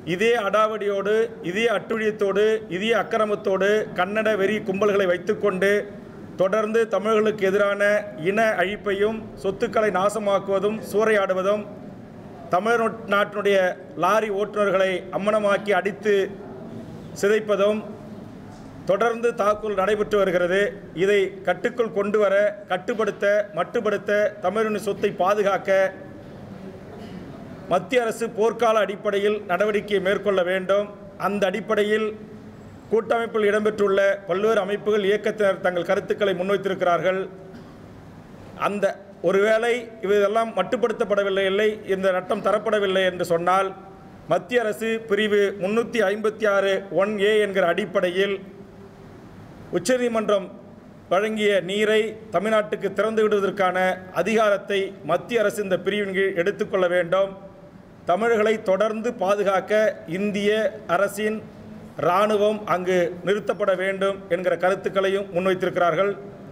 இதே அடாவடியோடு இதே அட்டுழியத்தோடு இதே அக்கிரமத்தோடு கன்னட வெறி கும்பல்களை வைத்துக்கொண்டு தொடர்ந்து தமிழர்களுக்கு எதிரான இன அழிப்பையும் சொத்துக்களை நாசமாக்குவதும் சூறையாடுவதும் தமிழ் நாட்டினுடைய லாரி ஓட்டுநர்களை அம்மனமாக்கி அடித்து சிதைப்பதும் தொடர்ந்து தாக்குதல் நடைபெற்று வருகிறது இதை கட்டுக்குள் கொண்டு வர கட்டுப்படுத்த மட்டுப்படுத்த தமிழரின் சொத்தை பாதுகாக்க மத்திய அரசு போர்க்கால அடிப்படையில் நடவடிக்கை மேற்கொள்ள வேண்டும் அந்த அடிப்படையில் கூட்டமைப்பில் இடம்பெற்றுள்ள பல்வேறு அமைப்புகள் இயக்கத்தினர் தங்கள் கருத்துக்களை முன்வைத்திருக்கிறார்கள் அந்த ஒருவேளை இதெல்லாம் மட்டுப்படுத்தப்படவில்லை இல்லை இந்த நட்டம் தரப்படவில்லை என்று சொன்னால் மத்திய அரசு பிரிவு முன்னூற்றி ஐம்பத்தி ஆறு ஒன் ஏ என்கிற அடிப்படையில் உச்சநீதிமன்றம் வழங்கிய நீரை தமிழ்நாட்டுக்கு திறந்து விடுவதற்கான அதிகாரத்தை மத்திய அரசு இந்த பிரிவின் கீழ் எடுத்துக்கொள்ள வேண்டும் தமிழர்களை தொடர்ந்து பாதுகாக்க இந்திய அரசின் இராணுவம் அங்கு நிறுத்தப்பட வேண்டும் என்கிற கருத்துக்களையும் முன்வைத்திருக்கிறார்கள்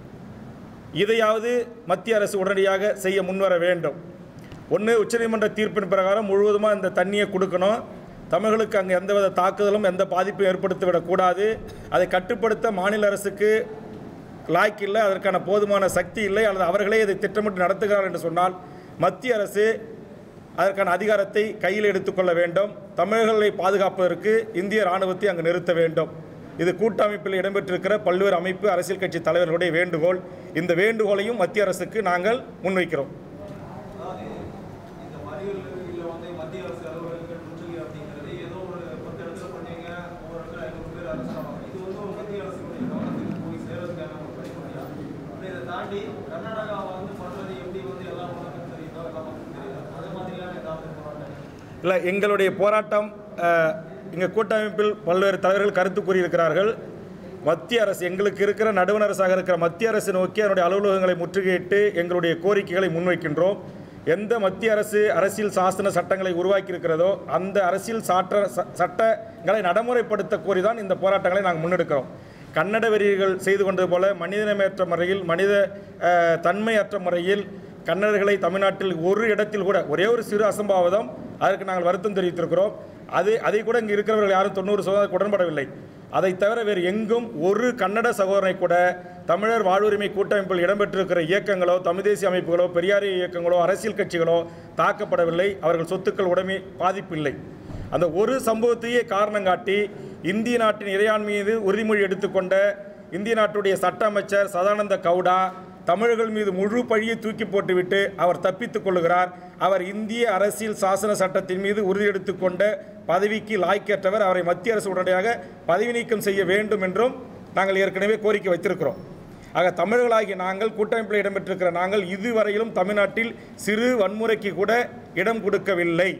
இதையாவது மத்திய அரசு உடனடியாக செய்ய முன்வர வேண்டும் ஒன்று உச்சநீதிமன்ற தீர்ப்பின் பிரகாரம் முழுவதுமாக இந்த தண்ணியை கொடுக்கணும் தமிழர்களுக்கு அங்கே எந்தவித தாக்குதலும் எந்த பாதிப்பும் ஏற்படுத்திவிடக்கூடாது அதை கட்டுப்படுத்த மாநில அரசுக்கு லாய்க்கு இல்லை அதற்கான போதுமான சக்தி இல்லை அல்லது அவர்களே இதை திட்டமிட்டு நடத்துகிறார் என்று சொன்னால் மத்திய அரசு அதற்கான அதிகாரத்தை கையில் எடுத்துக்கொள்ள வேண்டும் தமிழர்களை பாதுகாப்பதற்கு இந்திய இராணுவத்தை அங்கு நிறுத்த வேண்டும் இது கூட்டமைப்பில் இடம்பெற்றிருக்கிற பல்வேறு அமைப்பு அரசியல் கட்சி தலைவர்களுடைய வேண்டுகோள் இந்த வேண்டுகோளையும் மத்திய அரசுக்கு நாங்கள் முன்வைக்கிறோம் அதாவது இந்த மறியல் வந்து மத்திய அரசு அலுவலகங்கள் முற்றுகை அப்படிங்கிறது ஏதோ ஒரு பத்து இடத்துல பண்ணீங்க ஒவ்வொரு இடத்துல ஐநூறு பேர் அரசு ஆவாங்க இது வந்து ஒரு மத்திய அரசுடைய கவனத்துக்கு போய் சேர்றதுக்கான ஒரு படிப்படியா அப்படி இதை தாண்டி கர்நாடகா வந்து பண்றது எப்படி வந்து எல்லா உலகத்துக்கும் தெரியுதோ எல்லா மக்களுக்கும் தெரியுதோ அதே மாதிரியான ஏதாவது போராட்டம் இல்லை எங்களுடைய போராட்டம் அஹ், இங்கே கூட்டமைப்பில் பல்வேறு தலைவர்கள் கருத்து கூறியிருக்கிறார்கள் மத்திய அரசு எங்களுக்கு இருக்கிற நடுவண் அரசாக இருக்கிற மத்திய அரசு நோக்கி அதனுடைய அலுவலகங்களை முற்றுகையிட்டு எங்களுடைய கோரிக்கைகளை முன்வைக்கின்றோம் எந்த மத்திய அரசு அரசியல் சாசன சட்டங்களை உருவாக்கி இருக்கிறதோ அந்த அரசியல் சாற்ற ச- சட்டங்களை நடைமுறைப்படுத்த கோரிதான் இந்த போராட்டங்களை நாங்கள் முன்னெடுக்கிறோம் கன்னட வெறியர்கள் செய்து கொண்டது போல மனிதநேயமற்ற முறையில் மனித அஹ், தன்மையற்ற முறையில் கன்னடர்களை தமிழ்நாட்டில் ஒரு இடத்தில் கூட ஒரே ஒரு சிறு அசம்பாவிதம் அதற்கு நாங்கள் வருத்தம் தெரிவித்திருக்கிறோம் அது அதை கூட இங்கே இருக்கிறவர்கள் யாரும் தொண்ணூறு சதவீதம் உடன்படவில்லை அதை தவிர வேறு எங்கும் ஒரு கன்னட சகோதரனை கூட தமிழர் வாழ்வுரிமை கூட்டமைப்பில் இடம்பெற்றிருக்கிற இயக்கங்களோ தமிழ் தேசிய அமைப்புகளோ பெரியாரிய இயக்கங்களோ அரசியல் கட்சிகளோ தாக்கப்படவில்லை அவர்கள் சொத்துக்கள் உடைமை பாதிப்பில்லை அந்த ஒரு சம்பவத்தையே காரணம் காட்டி இந்திய நாட்டின் இறையாண்மை மீது உறுதிமொழி எடுத்துக்கொண்ட இந்திய நாட்டுடைய சட்ட அமைச்சர் சதானந்த கவுடா தமிழர்கள் மீது முழு பழியை தூக்கி போட்டுவிட்டு அவர் தப்பித்துக் கொள்கிறார் அவர் இந்திய அரசியல் சாசன சட்டத்தின் மீது உறுதி எடுத்துக்கொண்ட பதவிக்கு லாய்க்கற்றவர் அவரை மத்திய அரசு உடனடியாக பதவி நீக்கம் செய்ய வேண்டும் என்றும் நாங்கள் ஏற்கனவே கோரிக்கை வைத்திருக்கிறோம் ஆக தமிழர்களாகிய நாங்கள் கூட்டமைப்பில் இடம்பெற்றிருக்கிற நாங்கள் இதுவரையிலும் தமிழ்நாட்டில் சிறு வன்முறைக்கு கூட இடம் கொடுக்கவில்லை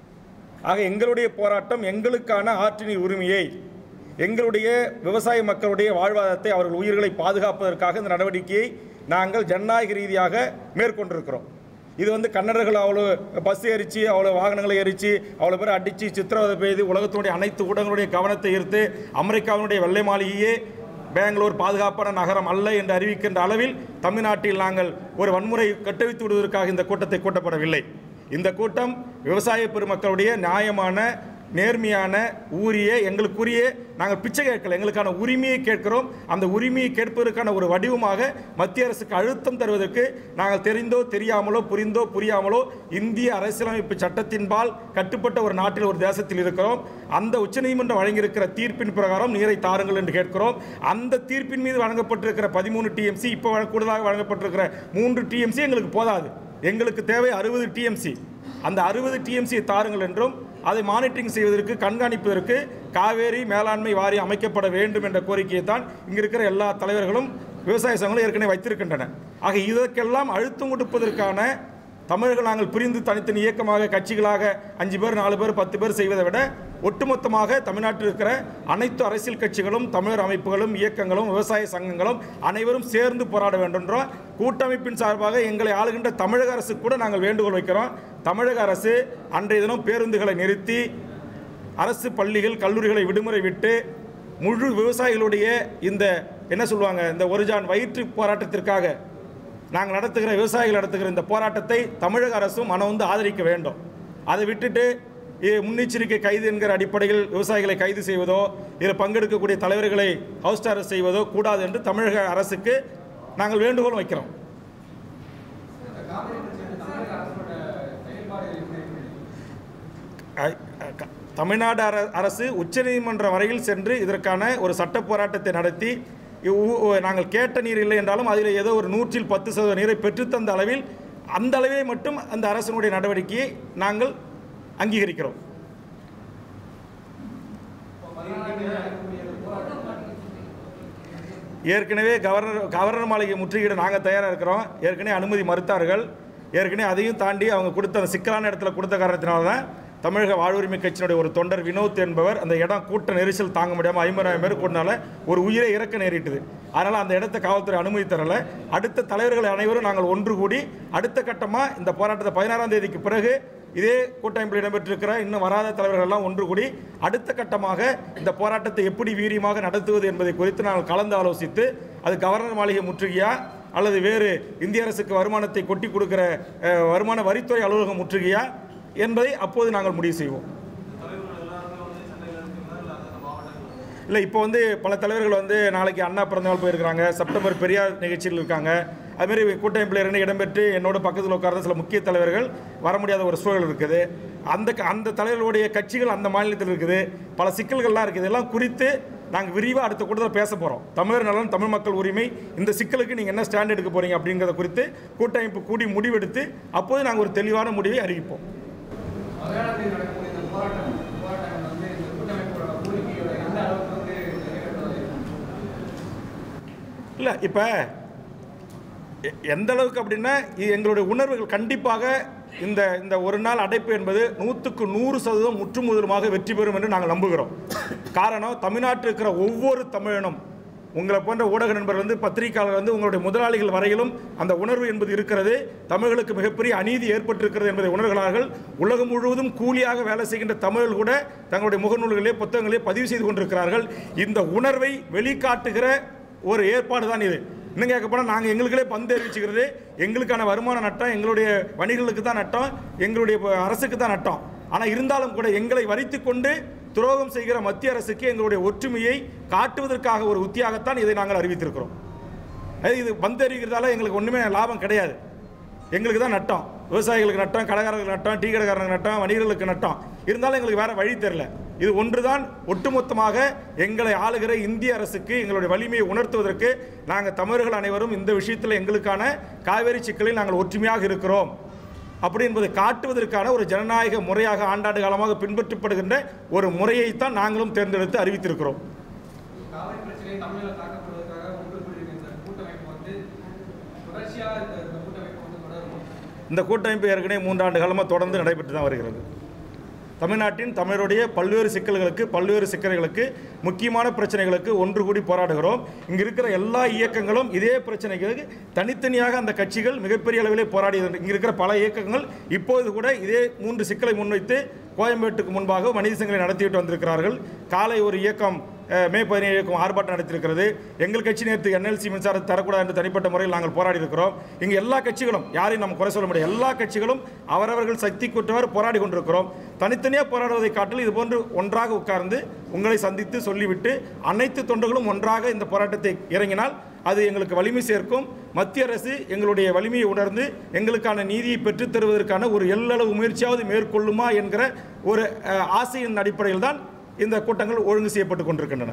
ஆக எங்களுடைய போராட்டம் எங்களுக்கான ஆற்றினீர் உரிமையை எங்களுடைய விவசாய மக்களுடைய வாழ்வாதாரத்தை அவர்கள் உயிர்களை பாதுகாப்பதற்காக இந்த நடவடிக்கையை நாங்கள் ஜனநாயக ரீதியாக மேற்கொண்டிருக்கிறோம் இது வந்து கன்னடர்கள் அவ்வளோ பஸ் எரித்து அவ்வளோ வாகனங்களை எரித்து அவ்வளோ பேர் அடித்து சித்திரவதை பெய்து உலகத்தினுடைய அனைத்து ஊடகங்களுடைய கவனத்தை ஈர்த்து அமெரிக்காவினுடைய வெள்ளை மாளிகையே பெங்களூர் பாதுகாப்பான நகரம் அல்ல என்று அறிவிக்கின்ற அளவில் தமிழ்நாட்டில் நாங்கள் ஒரு வன்முறை கட்டவித்து விடுவதற்காக இந்த கூட்டத்தை கூட்டப்படவில்லை இந்த கூட்டம் விவசாய பெருமக்களுடைய நியாயமான நேர்மையான ஊரிய எங்களுக்குரிய நாங்கள் பிச்சை கேட்கல எங்களுக்கான உரிமையை கேட்கிறோம் அந்த உரிமையை கேட்பதற்கான ஒரு வடிவமாக மத்திய அரசுக்கு அழுத்தம் தருவதற்கு நாங்கள் தெரிந்தோ தெரியாமலோ புரிந்தோ புரியாமலோ இந்திய அரசியலமைப்பு சட்டத்தின்பால் கட்டுப்பட்ட ஒரு நாட்டில் ஒரு தேசத்தில் இருக்கிறோம் அந்த உச்சநீதிமன்றம் வழங்கியிருக்கிற தீர்ப்பின் பிரகாரம் நீரை தாருங்கள் என்று கேட்கிறோம் அந்த தீர்ப்பின் மீது வழங்கப்பட்டிருக்கிற பதிமூணு டிஎம்சி இப்போ வழ- கூடுதலாக வழங்கப்பட்டிருக்கிற மூன்று டிஎம்சி எங்களுக்கு போதாது எங்களுக்கு தேவை அறுபது டிஎம்சி அந்த அறுபது டிஎம்சியை தாருங்கள் என்றும் அதை மானிட்டரிங் செய்வதற்கு கண்காணிப்பதற்கு காவேரி மேலாண்மை வாரியம் அமைக்கப்பட வேண்டும் என்ற கோரிக்கையை தான் இங்கே இருக்கிற எல்லா தலைவர்களும் விவசாய சங்கங்களும் ஏற்கனவே வைத்திருக்கின்றன ஆக இதற்கெல்லாம் அழுத்தம் கொடுப்பதற்கான தமிழர்கள் நாங்கள் பிரிந்து தனித்தனி இயக்கமாக கட்சிகளாக அஞ்சு பேர் நாலு பேர் பத்து பேர் செய்வதை விட ஒட்டுமொத்தமாக தமிழ்நாட்டில் இருக்கிற அனைத்து அரசியல் கட்சிகளும் தமிழர் அமைப்புகளும் இயக்கங்களும் விவசாய சங்கங்களும் அனைவரும் சேர்ந்து போராட வேண்டும்ன்றோம் கூட்டமைப்பின் சார்பாக எங்களை ஆளுகின்ற தமிழக அரசு கூட நாங்கள் வேண்டுகோள் வைக்கிறோம் தமிழக அரசு அன்றைய தினம் பேருந்துகளை நிறுத்தி அரசு பள்ளிகள் கல்லூரிகளை விடுமுறை விட்டு முழு விவசாயிகளுடைய இந்த என்ன சொல்லுவாங்க இந்த ஒருஜான் வயிற்று போராட்டத்திற்காக நாங்கள் நடத்துகிற விவசாயிகள் நடத்துகிற இந்த போராட்டத்தை தமிழக அரசும் மனம் வந்து ஆதரிக்க வேண்டும் அதை விட்டுட்டு இ- முன்னெச்சரிக்கை கைது என்கிற அடிப்படையில் விவசாயிகளை கைது செய்வதோ இதில் பங்கெடுக்கக்கூடிய தலைவர்களை ஹவுஸ் அரெஸ்ட் செய்வதோ கூடாது என்று தமிழக அரசுக்கு நாங்கள் வேண்டுகோள் வைக்கிறோம் அ- அ- க- தமிழ்நாடு அர அரசு உச்சநீதிமன்றம் வரையில் சென்று இதற்கான ஒரு சட்ட போராட்டத்தை நடத்தி இ- உ- உ- நாங்கள் கேட்ட நீர் இல்லை என்றாலும் அதில் ஏதோ ஒரு நூற்றில் பத்து சதவீத நீரை பெற்றுத்தந்த அளவில் அந்த அளவே மட்டும் அந்த அரசினுடைய நடவடிக்கையை நாங்கள் அங்கீகரிக்கிறோம் ஏற்கனவே கவர்னர் கவர்னர் மாளிகை முற்றுகையிட நாங்கள் தயாராக இருக்கிறோம் ஏற்கனவே அனுமதி மறுத்தார்கள் ஏற்கனவே அதையும் தாண்டி அவங்க கொடுத்த அந்த சிக்கலான இடத்துல கொடுத்த காரணத்தினால தான் தமிழக வாழ்வுரிமை கட்சியினுடைய ஒரு தொண்டர் வினோத் என்பவர் அந்த இடம் கூட்ட நெரிசல் தாங்க முடியாமல் ஐம்பதாயிரம் பேர் கூட்டினால ஒரு உயிரை இறக்க நேரிட்டது அதனால் அந்த இடத்த காவல்துறை அனுமதி தரல அடுத்த தலைவர்கள் அனைவரும் நாங்கள் ஒன்று கூடி அடுத்த கட்டமாக இந்த போராட்டத்தை பதினாறாம் தேதிக்கு பிறகு இதே கூட்டமைப்பில் இடம்பெற்றிருக்கிற இன்னும் வராத தலைவர்கள் எல்லாம் ஒன்று கூடி அடுத்த கட்டமாக இந்த போராட்டத்தை எப்படி வீரியமாக நடத்துவது என்பதை குறித்து நாங்கள் கலந்து ஆலோசித்து அது கவர்னர் மாளிகை முற்றுகையா அல்லது வேறு இந்திய அரசுக்கு வருமானத்தை கொட்டி கொடுக்கிற அஹ், வருமான வரித்துறை அலுவலகம் முற்றுகையா என்பதை அப்போது நாங்கள் முடிவு செய்வோம் தலைவர்கள் எல்லாருமே வந்து சென்னையில் இருக்கீங்களா இல்லை அந்த மாவட்டங்கள் இல்லை இப்போ வந்து பல தலைவர்கள் வந்து நாளைக்கு அண்ணா பிறந்தநாள் போயிருக்கிறாங்க செப்டம்பர் பெரியார் நிகழ்ச்சியில் இருக்காங்க அதுமாரி கூட்டமைப்பில் இருந்து இடம்பெற்று என்னோட பக்கத்தில் உட்கார்ந்த சில முக்கிய தலைவர்கள் வர முடியாத ஒரு சூழல் இருக்குது அந்த க- அந்த தலைவர்களுடைய கட்சிகள் அந்த மாநிலத்தில் இருக்குது பல சிக்கல்கள்லாம் இருக்குது இதெல்லாம் குறித்து நாங்கள் விரிவாக அடுத்த கூட்டத்தில் பேச போகிறோம் தமிழர் நலன் தமிழ் மக்கள் உரிமை இந்த சிக்கலுக்கு நீங்கள் என்ன ஸ்டாண்ட் எடுக்க போகிறீங்க அப்படிங்கிறத குறித்து கூட்டமைப்பு கூடி முடிவெடுத்து அப்போது நாங்கள் ஒரு தெளிவான முடிவை அறிவிப்போம் மலையாளத்தில் நடக்கக்கூடிய இந்த போராட்டம் போராட்டம் வந்து இந்த கூட்டமைப்போட கோரிக்கையோட எந்த அளவுக்கு வந்து நிறைவேற்றுவது இல்லை இப்போ எந்த அளவுக்கு அப்படின்னா இது எங்களுடைய உணர்வுகள் கண்டிப்பாக இந்த இந்த ஒரு நாள் அடைப்பு என்பது நூற்றுக்கு நூறு சதவீதம் முற்றுமுதலுமாக வெற்றி பெறும் என்று நாங்கள் நம்புகிறோம் காரணம் தமிழ்நாட்டில் இருக்கிற ஒவ்வொரு தமிழனும் உங்களை போன்ற ஊடக நண்பர்கள் வந்து பத்திரிகையாளர் வந்து உங்களுடைய முதலாளிகள் வரையிலும் அந்த உணர்வு என்பது இருக்கிறது தமிழர்களுக்கு மிகப்பெரிய அநீதி ஏற்பட்டிருக்கிறது என்பதை உணர்கிறார்கள் உலகம் முழுவதும் கூலியாக வேலை செய்கின்ற தமிழர்கள் கூட தங்களுடைய முகநூல்களிலே புத்தகங்களே பதிவு செய்து கொண்டிருக்கிறார்கள் இந்த உணர்வை வெளிக்காட்டுகிற ஒரு ஏற்பாடு தான் இது இன்னும் கேட்க போனால் நாங்கள் எங்களுக்களே பந்து அறிவிச்சுக்கிறது எங்களுக்கான வருமான நட்டம் எங்களுடைய வணிகர்களுக்கு தான் நட்டம் எங்களுடைய ப- அரசுக்கு தான் நட்டம் ஆனால் இருந்தாலும் கூட எங்களை வரித்து கொண்டு துரோகம் செய்கிற மத்திய அரசுக்கு எங்களுடைய ஒற்றுமையை காட்டுவதற்காக ஒரு உத்தியாகத்தான் இதை நாங்கள் அறிவித்திருக்கிறோம் அது இது பந்து அறிவிக்கிறதால எங்களுக்கு ஒன்றுமே லாபம் கிடையாது எங்களுக்கு தான் நட்டம் விவசாயிகளுக்கு நட்டம் கடைக்காரர்களுக்கு நட்டம் டீ கடைக்காரங்களுக்கு நட்டம் வணிகர்களுக்கு நட்டம் இருந்தாலும் எங்களுக்கு வேற வழி தெரியல இது ஒன்றுதான் ஒட்டுமொத்தமாக எங்களை ஆளுகிற இந்திய அரசுக்கு எங்களுடைய வலிமையை உணர்த்துவதற்கு நாங்கள் தமிழர்கள் அனைவரும் இந்த விஷயத்தில் எங்களுக்கான காவேரி சிக்கலில் நாங்கள் ஒற்றுமையாக இருக்கிறோம் அப்படி என்பதை காட்டுவதற்கான ஒரு ஜனநாயக முறையாக ஆண்டாண்டு காலமாக பின்பற்றப்படுகின்ற ஒரு முறையைத்தான் நாங்களும் தேர்ந்தெடுத்து அறிவித்திருக்கிறோம் காவிரி பிரச்சனை தமிழில் தாக்கப்படுவதற்காக ஒன்று கூடியிருக்க இந்த கூட்டமைப்பு வந்து தொடர்ச்சியாக இந்த இந்த கூட்டமைப்பு வந்து தொடரும் இந்த கூட்டமைப்பு ஏற்கனவே மூன்றாண்டு காலமாக தொடர்ந்து நடைபெற்று தான் வருகிறது தமிழ்நாட்டின் தமிழருடைய பல்வேறு சிக்கல்களுக்கு பல்வேறு சிக்கல்களுக்கு முக்கியமான பிரச்சனைகளுக்கு ஒன்று கூடி போராடுகிறோம் இங்கே இருக்கிற எல்லா இயக்கங்களும் இதே பிரச்சனைகளுக்கு தனித்தனியாக அந்த கட்சிகள் மிகப்பெரிய அளவிலே போராடி இங்கே இருக்கிற பல இயக்கங்கள் இப்போது கூட இதே மூன்று சிக்கலை முன்வைத்து கோயம்பேட்டுக்கு முன்பாக மனித சங்கிலி நடத்திவிட்டு வந்திருக்கிறார்கள் காலை ஒரு இயக்கம் அஹ், மே பதினேழு இயக்கம் ஆர்ப்பாட்டம் நடத்தியிருக்கிறது எங்கள் கட்சி நேற்று என்எல்சி மின்சாரத்தை தரக்கூடாது என்று தனிப்பட்ட முறையில் நாங்கள் போராடி இருக்கிறோம் இங்கே எல்லா கட்சிகளும் யாரையும் நம்ம குறை சொல்ல முடியாது எல்லா கட்சிகளும் அவரவர்கள் சக்தி குற்றவர் போராடி கொண்டிருக்கிறோம் தனித்தனியாக போராடுவதை காட்டில் இது போன்று ஒன்றாக உட்கார்ந்து உங்களை சந்தித்து சொல்லிவிட்டு அனைத்து தொண்டர்களும் ஒன்றாக இந்த போராட்டத்தை இறங்கினால் அது எங்களுக்கு வலிமை சேர்க்கும் மத்திய அரசு எங்களுடைய வலிமையை உணர்ந்து எங்களுக்கான நீதியை பெற்றுத் தருவதற்கான ஒரு எல்லளவு முயற்சியாவது மேற்கொள்ளுமா என்கிற ஒரு அஹ், ஆசையின் அடிப்படையில் தான் இந்த கூட்டங்கள் ஒழுங்கு செய்யப்பட்டு கொண்டிருக்கின்றன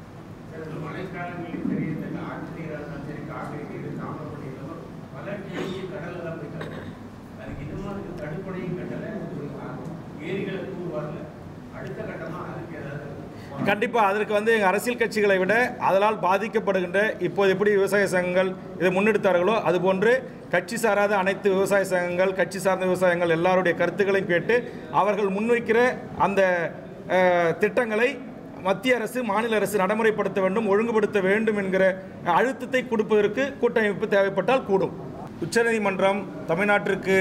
இந்த மழைக்காலங்களிலும் சரி இந்த ஆற்று நீராக இருந்தாலும் சரி காவிரி நீர் தாமிரபரணி இருந்தாலும் பல கேள்வி கடலில் தான் போயிட்டாங்க அதுக்கு இன்னும் அதுக்கு தடுப்பணையும் கட்டலை ஒரு ஏரிகளை தூர் வரல அடுத்த கட்டமாக அதுக்கு ஏதாவது கண்டிப்பாக அதற்கு வந்து எங்கள் அரசியல் கட்சிகளை விட அதனால் பாதிக்கப்படுகின்ற இப்போது எப்படி விவசாய சங்கங்கள் இதை முன்னெடுத்தார்களோ அதுபோன்று கட்சி சாராத அனைத்து விவசாய சங்கங்கள் கட்சி சார்ந்த விவசாயங்கள் எல்லாருடைய கருத்துக்களையும் கேட்டு அவர்கள் முன்வைக்கிற அந்த அஹ், திட்டங்களை மத்திய அரசு மாநில அரசு நடைமுறைப்படுத்த வேண்டும் ஒழுங்குபடுத்த வேண்டும் என்கிற அழுத்தத்தை கொடுப்பதற்கு கூட்டமைப்பு தேவைப்பட்டால் கூடும் உச்சநீதிமன்றம் தமிழ்நாட்டிற்கு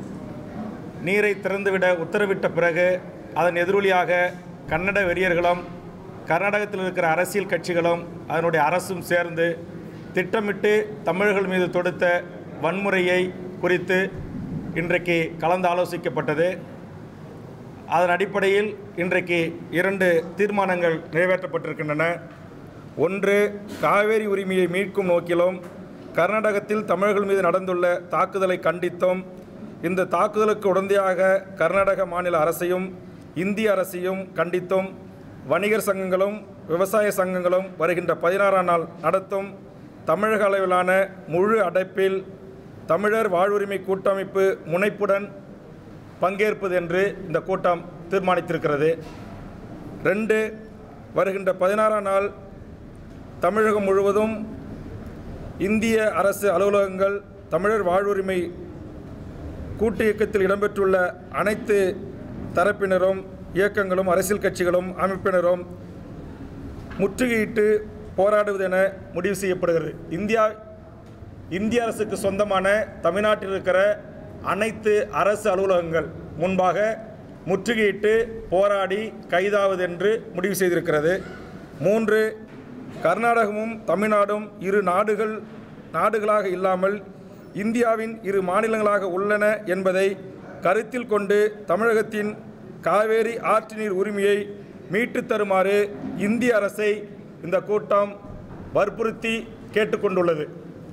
நீரை திறந்துவிட உத்தரவிட்ட பிறகு அதன் எதிரொலியாக கன்னட வெறியர்களும் கர்நாடகத்தில் இருக்கிற அரசியல் கட்சிகளும் அதனுடைய அரசும் சேர்ந்து திட்டமிட்டு தமிழர்கள் மீது தொடுத்த வன்முறையை குறித்து இன்றைக்கு கலந்து ஆலோசிக்கப்பட்டது அதன் அடிப்படையில் இன்றைக்கு இரண்டு தீர்மானங்கள் நிறைவேற்றப்பட்டிருக்கின்றன ஒன்று காவேரி உரிமையை மீட்கும் நோக்கிலும் கர்நாடகத்தில் தமிழர்கள் மீது நடந்துள்ள தாக்குதலை கண்டித்தும் இந்த தாக்குதலுக்கு உடந்தையாக கர்நாடக மாநில அரசையும் இந்திய அரசையும் கண்டித்தும் வணிகர் சங்கங்களும் விவசாய சங்கங்களும் வருகின்ற பதினாறாம் நாள் நடத்தும் தமிழக அளவிலான முழு அடைப்பில் தமிழர் வாழ்வுரிமை கூட்டமைப்பு முனைப்புடன் பங்கேற்பது என்று இந்த கூட்டம் தீர்மானித்திருக்கிறது ரெண்டு வருகின்ற பதினாறாம் நாள் தமிழகம் முழுவதும் இந்திய அரசு அலுவலகங்கள் தமிழர் வாழ்வுரிமை கூட்டு இயக்கத்தில் இடம்பெற்றுள்ள அனைத்து தரப்பினரும் இயக்கங்களும் அரசியல் கட்சிகளும் அமைப்பினரும் முற்றுகையிட்டு போராடுவது என முடிவு செய்யப்படுகிறது இந்தியா இந்திய அரசுக்கு சொந்தமான தமிழ்நாட்டில் இருக்கிற அனைத்து அரசு அலுவலகங்கள் முன்பாக முற்றுகையிட்டு போராடி கைதாவது என்று முடிவு செய்திருக்கிறது மூன்று கர்நாடகமும் தமிழ்நாடும் இரு நாடுகள் நாடுகளாக இல்லாமல் இந்தியாவின் இரு மாநிலங்களாக உள்ளன என்பதை கருத்தில் கொண்டு தமிழகத்தின் காவேரி ஆற்று நீர் உரிமையை மீட்டுத் தருமாறு இந்திய அரசை இந்த கூட்டம் வற்புறுத்தி கேட்டுக்கொண்டுள்ளது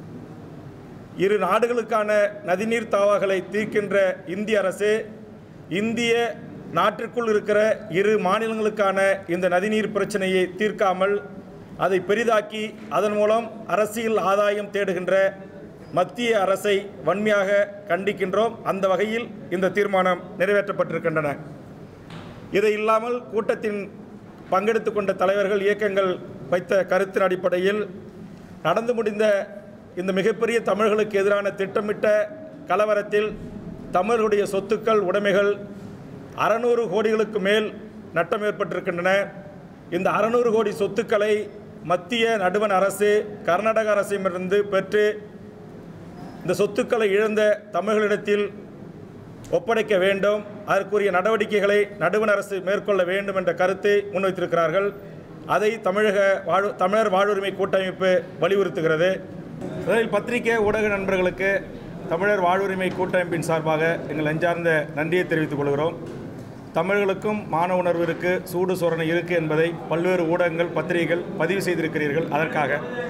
இரு நாடுகளுக்கான நதிநீர் தாவாகளை தீர்க்கின்ற இந்திய அரசு இந்திய நாட்டிற்குள் இருக்கிற இரு மாநிலங்களுக்கான இந்த நதிநீர் பிரச்சனையை தீர்க்காமல் அதை பெரிதாக்கி அதன் மூலம் அரசியல் ஆதாயம் தேடுகின்ற மத்திய அரசை வன்மையாக கண்டிக்கின்றோம் அந்த வகையில் இந்த தீர்மானம் நிறைவேற்றப்பட்டிருக்கின்றன இதை இல்லாமல் கூட்டத்தின் பங்கெடுத்து கொண்ட தலைவர்கள் இயக்கங்கள் வைத்த கருத்தின் அடிப்படையில் நடந்து முடிந்த இந்த மிகப்பெரிய தமிழர்களுக்கு எதிரான திட்டமிட்ட கலவரத்தில் தமிழர்களுடைய சொத்துக்கள் உடைமைகள் அறநூறு கோடிகளுக்கு மேல் நட்டம் ஏற்பட்டிருக்கின்றன இந்த அறநூறு கோடி சொத்துக்களை மத்திய நடுவண் அரசு கர்நாடக அரசிடமிருந்து பெற்று இந்த சொத்துக்களை இழந்த தமிழர்களிடத்தில் ஒப்படைக்க வேண்டும் அதற்குரிய நடவடிக்கைகளை நடுவண் அரசு மேற்கொள்ள வேண்டும் என்ற கருத்தை முன்வைத்திருக்கிறார்கள் அதை தமிழக வாழ் தமிழர் வாழ்வுரிமை கூட்டமைப்பு வலியுறுத்துகிறது முதலில் பத்திரிகை ஊடக நண்பர்களுக்கு தமிழர் வாழ்வுரிமை கூட்டமைப்பின் சார்பாக எங்கள் நெஞ்சார்ந்த நன்றியை தெரிவித்துக் கொள்கிறோம் தமிழர்களுக்கும் மான உணர்வு இருக்கு சூடு சோரணை இருக்கு என்பதை பல்வேறு ஊடகங்கள் பத்திரிகைகள் பதிவு செய்திருக்கிறீர்கள் அதற்காக